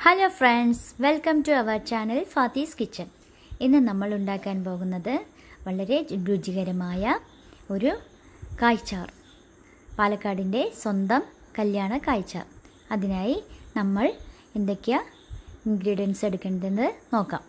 hello friends welcome to our channel Fathi's kitchen ഇന്ന് നമ്മൾ ഉണ്ടാക്കാൻ പോകുന്നത് വളരെ രുചികരമായ ഒരു കായ്ച്ചാർ പാലക്കാടിൻ്റെ സ്വന്തം കല്യാണ കായ്ച്ചാർ അതിനായി നമ്മൾ എന്തൊക്കെയാ ഇൻഗ്രീഡിയൻസ് എടുക്കേണ്ടതെന്ന് നോക്കാം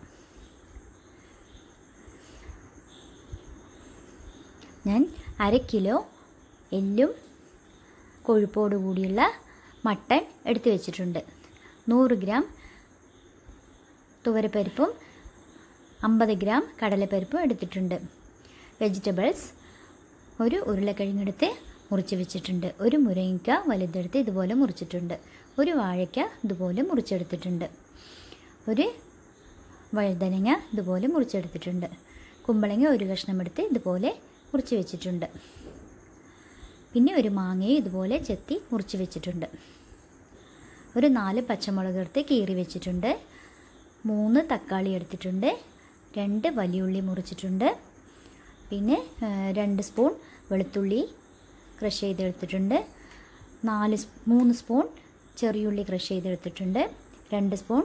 ഞാൻ അര കിലോ എല്ലും കൊഴുപ്പോട് കൂടിയുള്ള മട്ടൺ എടുത്തു വെച്ചിട്ടുണ്ട് നൂറ് ഗ്രാം തുവരപ്പരിപ്പും അമ്പത് ഗ്രാം കടലപ്പരിപ്പും എടുത്തിട്ടുണ്ട് വെജിറ്റബിൾസ് ഒരു ഉരുളക്കിഴങ്ങെടുത്ത് മുറിച്ച് വെച്ചിട്ടുണ്ട് ഒരു മുരിങ്ങയ്ക്ക വലുതെടുത്ത് ഇതുപോലെ മുറിച്ചിട്ടുണ്ട് ഒരു വാഴയ്ക്ക ഇതുപോലെ മുറിച്ചെടുത്തിട്ടുണ്ട് ഒരു വഴുതനങ്ങ ഇതുപോലെ മുറിച്ചെടുത്തിട്ടുണ്ട് കുമ്പളങ്ങ ഒരു കഷ്ണം എടുത്ത് ഇതുപോലെ മുറിച്ച് വെച്ചിട്ടുണ്ട് പിന്നെ ഒരു മാങ്ങയും ഇതുപോലെ ചെത്തി മുറിച്ച് വെച്ചിട്ടുണ്ട് ഒരു നാല് പച്ചമുളക് എടുത്ത് കീറി വെച്ചിട്ടുണ്ട് മൂന്ന് തക്കാളി എടുത്തിട്ടുണ്ട് രണ്ട് വലിയുള്ളി മുറിച്ചിട്ടുണ്ട് പിന്നെ രണ്ട് സ്പൂൺ വെളുത്തുള്ളി ക്രഷ് ചെയ്തെടുത്തിട്ടുണ്ട് നാല് മൂന്ന് സ്പൂൺ ചെറിയുള്ളി ക്രഷ് ചെയ്തെടുത്തിട്ടുണ്ട് രണ്ട് സ്പൂൺ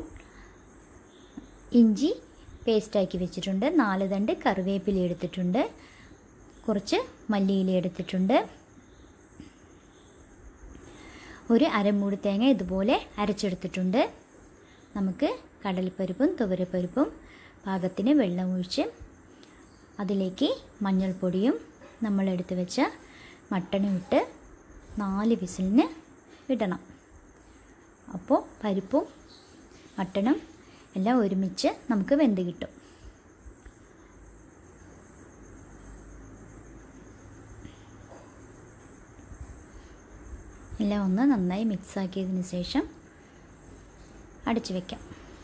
ഇഞ്ചി പേസ്റ്റാക്കി വെച്ചിട്ടുണ്ട് നാല് തണ്ട് കറിവേപ്പില എടുത്തിട്ടുണ്ട് കുറച്ച് മല്ലിയില എടുത്തിട്ടുണ്ട് ഒരു അരമൂടി തേങ്ങ ഇതുപോലെ അരച്ചെടുത്തിട്ടുണ്ട് നമുക്ക് കടൽപ്പരിപ്പും തുവരപ്പരിപ്പും പാകത്തിന് വെള്ളം ഒഴിച്ച് അതിലേക്ക് മഞ്ഞൾപ്പൊടിയും നമ്മൾ എടുത്ത് വെച്ച മട്ടനും ഇട്ട് നാല് വിസിലിന് ഇടണം അപ്പോൾ പരിപ്പും മട്ടനും എല്ലാം ഒരുമിച്ച് നമുക്ക് വെന്ത് കിട്ടും എല്ലാം ഒന്ന് നന്നായി മിക്സ് ആക്കിയതിന് ശേഷം അടച്ചു വയ്ക്കാം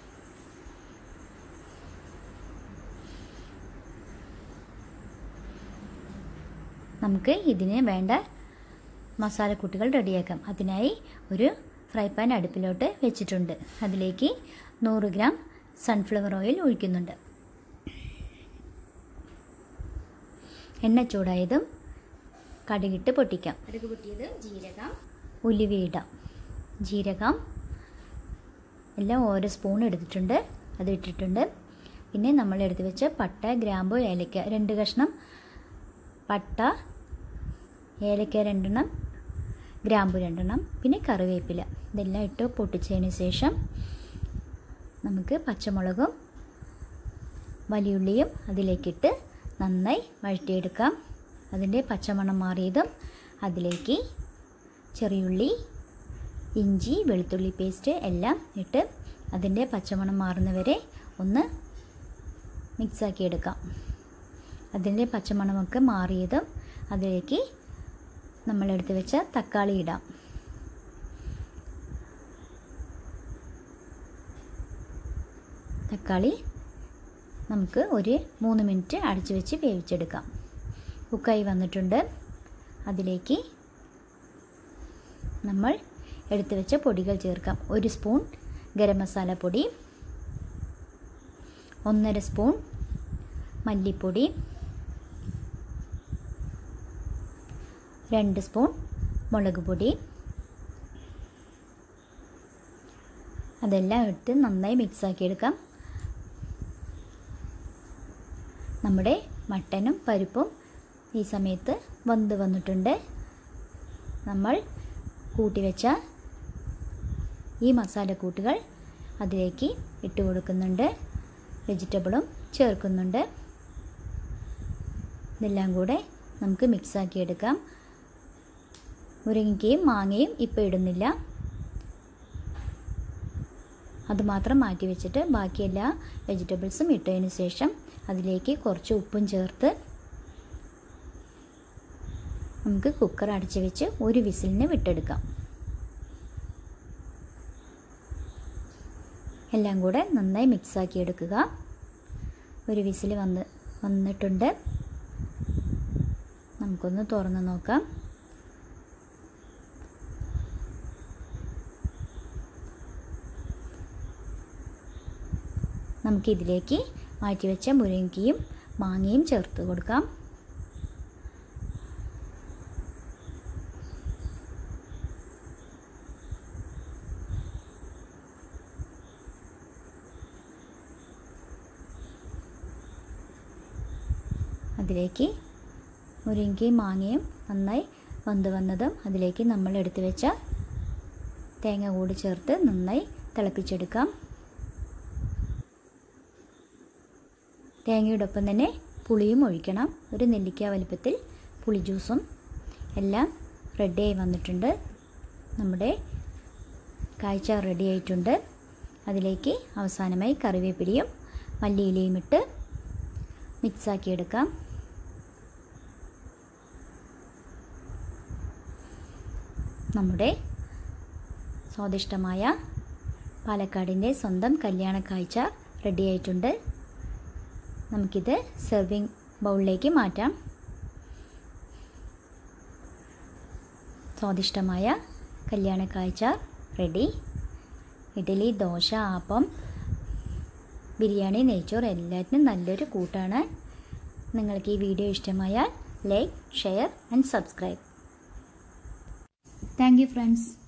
നമുക്ക് ഇതിന് വേണ്ട മസാലക്കൂട്ടുകൾ റെഡിയാക്കാം അതിനായി ഒരു ഫ്രൈ പാൻ അടുപ്പിലോട്ട് വെച്ചിട്ടുണ്ട് അതിലേക്ക് നൂറ് ഗ്രാം സൺഫ്ലവർ ഓയിൽ ഒഴിക്കുന്നുണ്ട് എണ്ണ ചൂടായതും കടുകിട്ട് പൊട്ടിക്കാം കടുക് പൊട്ടിയത് ജീരകം ഉലുവയിടാം ജീരകം എല്ലാം ഓരോ സ്പൂൺ എടുത്തിട്ടുണ്ട് അത് ഇട്ടിട്ടുണ്ട് പിന്നെ നമ്മൾ എടുത്ത് വെച്ച പട്ട ഗ്രാമ്പു ഏലക്ക രണ്ട് കഷ്ണം പട്ട ഏലക്ക രണ്ടെണ്ണം ഗ്രാമ്പു രണ്ടെണ്ണം പിന്നെ കറിവേപ്പില ഇതെല്ലാം ഇട്ട് പൊട്ടിച്ചതിന് ശേഷം നമുക്ക് പച്ചമുളകും വലിയുള്ളിയും അതിലേക്കിട്ട് നന്നായി വഴറ്റിയെടുക്കാം അതിൻ്റെ പച്ചമണം മാറിയതും അതിലേക്ക് ചെറിയുള്ളി ഇഞ്ചി വെളുത്തുള്ളി പേസ്റ്റ് എല്ലാം ഇട്ട് അതിൻ്റെ പച്ചമണം മാറുന്നവരെ ഒന്ന് മിക്സാക്കി എടുക്കാം അതിൻ്റെ പച്ചമണമൊക്കെ മാറിയതും അതിലേക്ക് നമ്മളെടുത്ത് വെച്ച തക്കാളി ഇടാം തക്കാളി നമുക്ക് ഒരു മൂന്ന് മിനിറ്റ് അടച്ചു വെച്ച് വേവിച്ചെടുക്കാം കുക്കായി വന്നിട്ടുണ്ട് അതിലേക്ക് നമ്മൾ എടുത്തു വെച്ച പൊടികൾ ചേർക്കാം ഒരു സ്പൂൺ ഗരം മസാല പൊടി ഒന്നര സ്പൂൺ മല്ലിപ്പൊടി രണ്ട് സ്പൂൺ മുളക് പൊടി അതെല്ലാം ഇട്ട് നന്നായി മിക്സാക്കി എടുക്കാം നമ്മുടെ മട്ടനും പരിപ്പും ഈ സമയത്ത് വന്ന് വന്നിട്ടുണ്ട് നമ്മൾ കൂട്ടിവെച്ച ഈ മസാലക്കൂട്ടുകൾ അതിലേക്ക് ഇട്ട് കൊടുക്കുന്നുണ്ട് വെജിറ്റബിളും ചേർക്കുന്നുണ്ട് ഇതെല്ലാം കൂടെ നമുക്ക് മിക്സാക്കി എടുക്കാം മുരിങ്ങയ്ക്കയും മാങ്ങയും ഇപ്പോൾ ഇടുന്നില്ല അതുമാത്രം മാറ്റി വെച്ചിട്ട് ബാക്കി എല്ലാ വെജിറ്റബിൾസും ഇട്ടതിന് ശേഷം അതിലേക്ക് കുറച്ച് ഉപ്പും ചേർത്ത് നമുക്ക് കുക്കർ അടച്ച് വെച്ച് ഒരു വിസിലിന് വിട്ടെടുക്കാം എല്ലാം കൂടെ നന്നായി മിക്സാക്കി എടുക്കുക ഒരു വിസിൽ വന്ന് വന്നിട്ടുണ്ട് നമുക്കൊന്ന് തുറന്ന് നോക്കാം നമുക്കിതിലേക്ക് മാറ്റിവെച്ച മുരിങ്ങയും മാങ്ങയും ചേർത്ത് കൊടുക്കാം അതിലേക്ക് മുരിങ്ങയും മാങ്ങയും നന്നായി വന്ന് വന്നതും അതിലേക്ക് നമ്മൾ എടുത്തു വെച്ച തേങ്ങ കൂടി ചേർത്ത് നന്നായി തിളപ്പിച്ചെടുക്കാം തേങ്ങയോടൊപ്പം തന്നെ പുളിയും ഒഴിക്കണം ഒരു നെല്ലിക്ക വലിപ്പത്തിൽ പുളി ജ്യൂസും എല്ലാം റെഡിയായി വന്നിട്ടുണ്ട് നമ്മുടെ കാഴ്ച റെഡി ആയിട്ടുണ്ട് അതിലേക്ക് അവസാനമായി കറിവേപ്പിലയും മല്ലിയിലയും ഇട്ട് മിക്സാക്കി എടുക്കാം നമ്മുടെ സ്വാദിഷ്ടമായ പാലക്കാടിൻ്റെ സ്വന്തം കല്യാണ കാഴ്ച റെഡി ആയിട്ടുണ്ട് നമുക്കിത് സെർവിങ് ബൗളിലേക്ക് മാറ്റാം സ്വാദിഷ്ടമായ കല്യാണ കാഴ്ച റെഡി ഇഡ്ഡലി ദോശ ആപ്പം ബിരിയാണി നെയ്ച്ചോറ് എല്ലാറ്റിനും നല്ലൊരു കൂട്ടാണ് നിങ്ങൾക്ക് ഈ വീഡിയോ ഇഷ്ടമായാൽ like share and subscribe thank you friends